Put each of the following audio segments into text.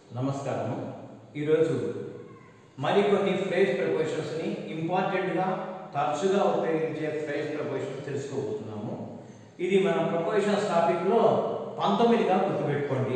నమస్కారం ఈరోజు మరికొన్ని ఫ్రేజ్ ప్రపోజిషన్స్ని ఇంపార్టెంట్గా తరచుగా ఉపయోగించే ఫ్రేజ్ ప్రపోజిషన్స్ తెలుసుకోబోతున్నాము ఇది మన ప్రపోజిషన్స్ టాపిక్లో పంతొమ్మిదిగా గుర్తుపెట్టుకోండి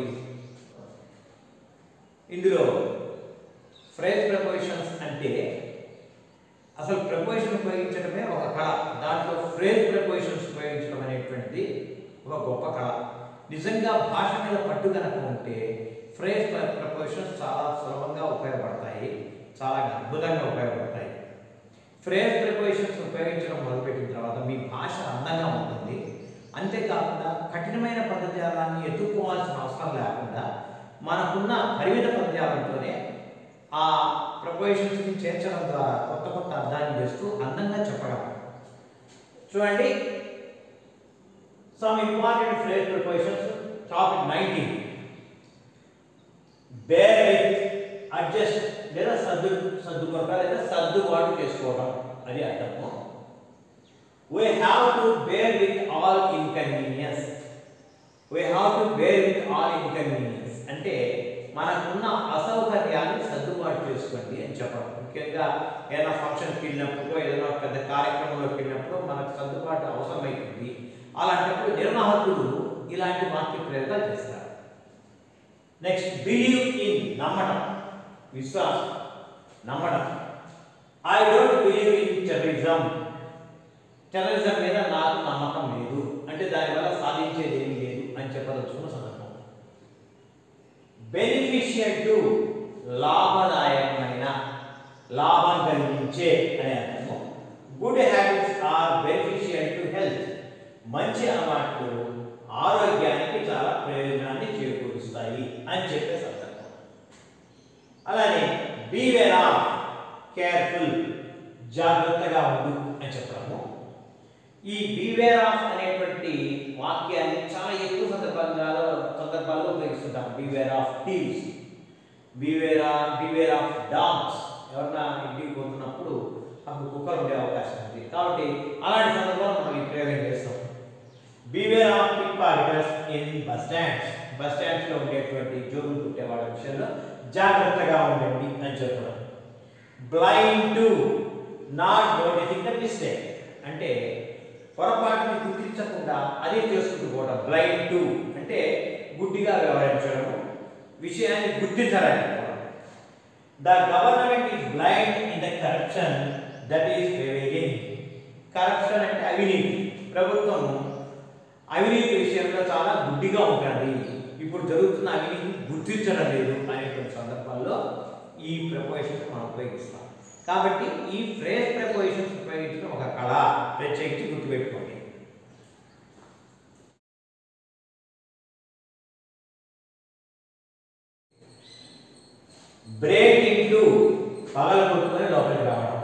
ఇందులో ఫ్రేజ్ ప్రపోజిషన్స్ అంటే అసలు ప్రపోజిషన్ ఉపయోగించడమే ఒక కళ దాంట్లో ఫ్రేజ్ ప్రపోజిషన్స్ ఉపయోగించడం అనేటువంటిది ఒక గొప్ప కళ నిజంగా భాష మీద పట్టు కనుక ఉంటే ఫ్రేజ్ ప్రపోజిషన్స్ చాలా సులభంగా ఉపయోగపడతాయి చాలా అద్భుతంగా ఉపయోగపడతాయి ఫ్రేజ్ ప్రపోజిషన్స్ ఉపయోగించడం మొదలుపెట్టిన తర్వాత మీ భాష అందంగా ఉంటుంది అంతేకాకుండా కఠినమైన పదజాలాన్ని ఎత్తుక్కోవాల్సిన అవసరం లేకుండా మనకున్న పరిమిత పదజాలంతోనే ఆ ప్రపోజిషన్స్ని చేర్చడం ద్వారా కొత్త కొత్త అర్థాన్ని చేస్తూ అందంగా చెప్పగలం చూడండి some important phrase prepositions topic nineteen bear with adjust లేదా సర్దు సర్దుకోవడం లేదా సర్దుబాటు చేసుకోవడం అది అర్థము we have to bear with all inconvenience we have to bear with all inconvenience అంటే మనకున్న అసౌకర్యాన్ని సర్దుబాటు చేసుకోండి అని చెప్పడం ముఖ్యంగా ఏదైనా ఫంక్షన్కి వెళ్ళినప్పుడు ఏదైనా పెద్ద కార్యక్రమంలోకి వెళ్ళినప్పుడు మనకు సర్దుబాటు అవసరమవుతుంది అలాంటప్పుడు నిర్వాహకులు ఇలాంటి వాక్య ప్రయోగాలు చేస్తారు నెక్స్ట్ బిలీవ్ ఇన్ నమ్మడం విశ్వాసం నమ్మడం I don't believe in terrorism terrorism మీద నాకు నమ్మకం లేదు అంటే దానివల్ల సాధించేది ఏమీ లేదు అని చెప్పదలుచుకున్న సందర్భం బెనిఫిషియల్ టు లాభదాయకమైన లాభం కలిగించే అనే అర్థము good habits are beneficial to health మంచి అలవాట్లు ఆరోగ్యానికి చాలా ప్రయోజనాన్ని చేకూరుస్తాయి అని చెప్పే సందర్భం అలానే బీవేర్ ఆఫ్ కేర్ఫుల్ జాగ్రత్తగా ఉండు అని చెప్పడము ఈ బీవేర్ ఆఫ్ అనేటువంటి వాక్యాన్ని చాలా ఎక్కువ సందర్భాల్లో సందర్భాల్లో ఉపయోగిస్తుంటాం beware of thieves beware of beware of dogs ఎవరన్నా ఇంటికి పోతున్నప్పుడు అప్పుడు కుక్కలు ఉండే అవకాశం ఉంది కాబట్టి అలాంటి సందర్భాల్లో మనం ఈ ప్రయోగం చేస్తాం beware of pickpocketers in bus stands bus stands లో ఉండేటువంటి జోబులు కుట్టే వాళ్ళ విషయంలో జాగ్రత్తగా ఉండండి అని చెప్పడం blind to not noticing the mistake అంటే పొరపాటుని గుర్తించకుండా అదే చేసుకుంటూ పోవడం బ్లైండ్ టు అంటే గుడ్డిగా వ్యవహరించడం విషయాన్ని గుర్తించడానికి the government is blind in the corruption that is prevailing corruption అంటే అవినీతి ప్రభుత్వం అవినీతి విషయంలో చాలా గుడ్డిగా ఉంటుంది ఇప్పుడు జరుగుతున్న అవినీతి గుర్తించడం లేదు అనేటువంటి సందర్భాల్లో ఈ ప్రపోజిషన్స్ మనం ఉపయోగిస్తాం కాబట్టి ఈ ఫ్రేజ్ ప్రపోజిషన్స్ ఉపయోగించడం ఒక కళ ప్రత్యేకించి గుర్తుపెట్టుకోండి బ్రేక్ ఇంటూ పగల కొట్టుకొని లోపలికి రావడం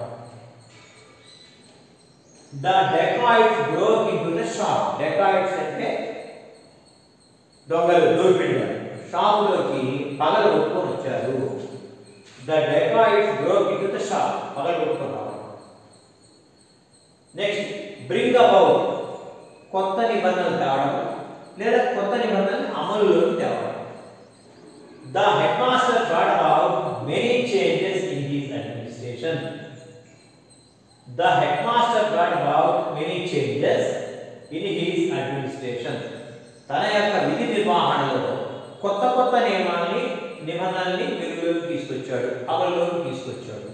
the dacoits broke into the shop dacoits అంటే దొంగలు దోపిడి షాపులోకి పగల కొట్టుకొని వచ్చారు the dacoits broke into the shop పగల కొట్టుకొని రావడం నెక్స్ట్ బ్రింగ్ అబౌట్ కొత్త నిబంధనలు తేవడం లేదా కొత్త నిబంధనలు అమలులోకి తేవడం the headmaster brought about many changes in his administration. The headmaster brought about many changes in his administration. తన యొక్క విధి నిర్వహణలో కొత్త కొత్త నియమాల్ని నిబంధనల్ని వెలుగులోకి తీసుకొచ్చాడు అమలులోకి తీసుకొచ్చాడు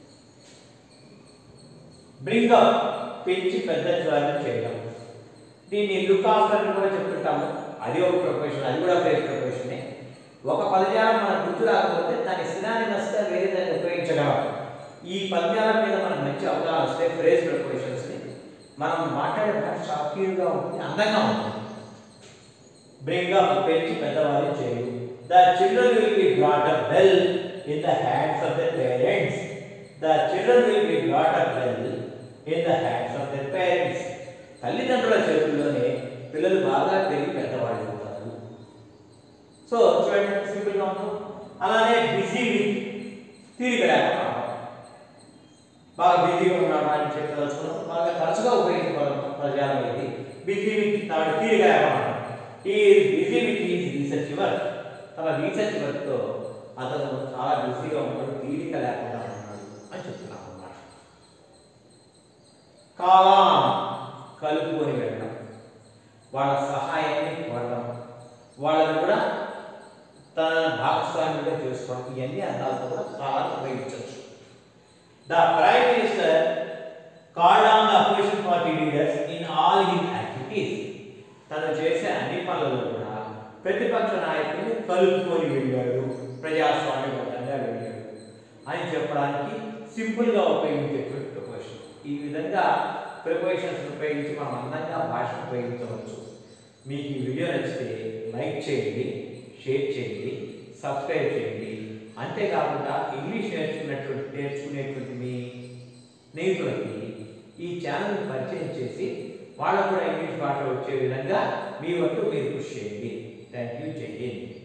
బ్రింగ్ అప్ పెంచి పెద్ద జ్వాలం చేయడం దీన్ని లుక్ ఆఫ్టర్ అని కూడా చెప్తుంటాము అది ఒక ప్రొఫెషన్ అది కూడా ఫేస్ ప్రొఫెషనే ఒక పదజాలం మనకు గుర్తు రాకపోతే దాని సినానిమస్గా వేరే దాన్ని ఉపయోగించగలం ఈ పదజాలం మీద మనకు మంచి అవగాహన వస్తే ఫ్రేజ్ ప్రపోజిషన్స్ని మనం మాట్లాడే భాష చాలా క్లియర్గా ఉంటుంది అందంగా ఉంటుంది బ్రింగ్ అప్ పెంచి పెద్దవాళ్ళు చేయు the children will be brought up well in the hands of the parents the children will be brought up well in the hands of the parents తల్లిదండ్రుల చేతుల్లోనే పిల్లలు బాగా పెరిగి పెద్దవాళ్ళు అవుతారు సో చూడండి సింపుల్గా ఉందో అలానే బిజీ విత్ తీరిక లేకపోవడం బాగా బిజీగా ఉన్నాడు అని చెప్పదలుచుకున్నాం బాగా తరచుగా ఉపయోగించే పదం పదజాలం ఇది బిజీ విత్ తాడు తీరిక లేకపోవడం ఈ busy with his research work తన రీసెర్చ్ వర్క్తో అతను చాలా బిజీగా ఉన్నాడు తీరిక లేకుండా ఉన్నాడు అని చెప్తున్నాం అన్నమాట కాలాం కలుపుకొని వెళ్ళడం వాళ్ళ సహాయాన్ని కోరడం వాళ్ళని కూడా తన భాగస్వామ్యంగా చేసుకోవడం ఇవన్నీ అర్థాలతో కూడా కాలం ఉపయోగించవచ్చు the prime minister called on the opposition party leaders in all his activities తను చేసే అన్ని పనులలో కూడా ప్రతిపక్ష నాయకుడిని కలుపుకొని వెళ్ళాడు ప్రజాస్వామ్యబద్ధంగా వెళ్ళాడు అని చెప్పడానికి సింపుల్గా ఉపయోగించేటువంటి ప్రిపరేషన్ ఈ విధంగా ప్రిపరేషన్స్ ఉపయోగించి మనం అందంగా భాష ఉపయోగించవచ్చు మీకు ఈ వీడియో నచ్చితే లైక్ చేయండి షేర్ చేయండి సబ్స్క్రైబ్ చేయండి అంతేకాకుండా ఇంగ్లీష్ నేర్చుకున్నటువంటి నేర్చుకునేటువంటి మీ స్నేహితులకి ఈ ఛానల్ని పరిచయం చేసి వాళ్ళకు కూడా ఇంగ్లీష్ భాష వచ్చే విధంగా మీ వంతు మీరు కృషి చేయండి థ్యాంక్ యూ జై హింద్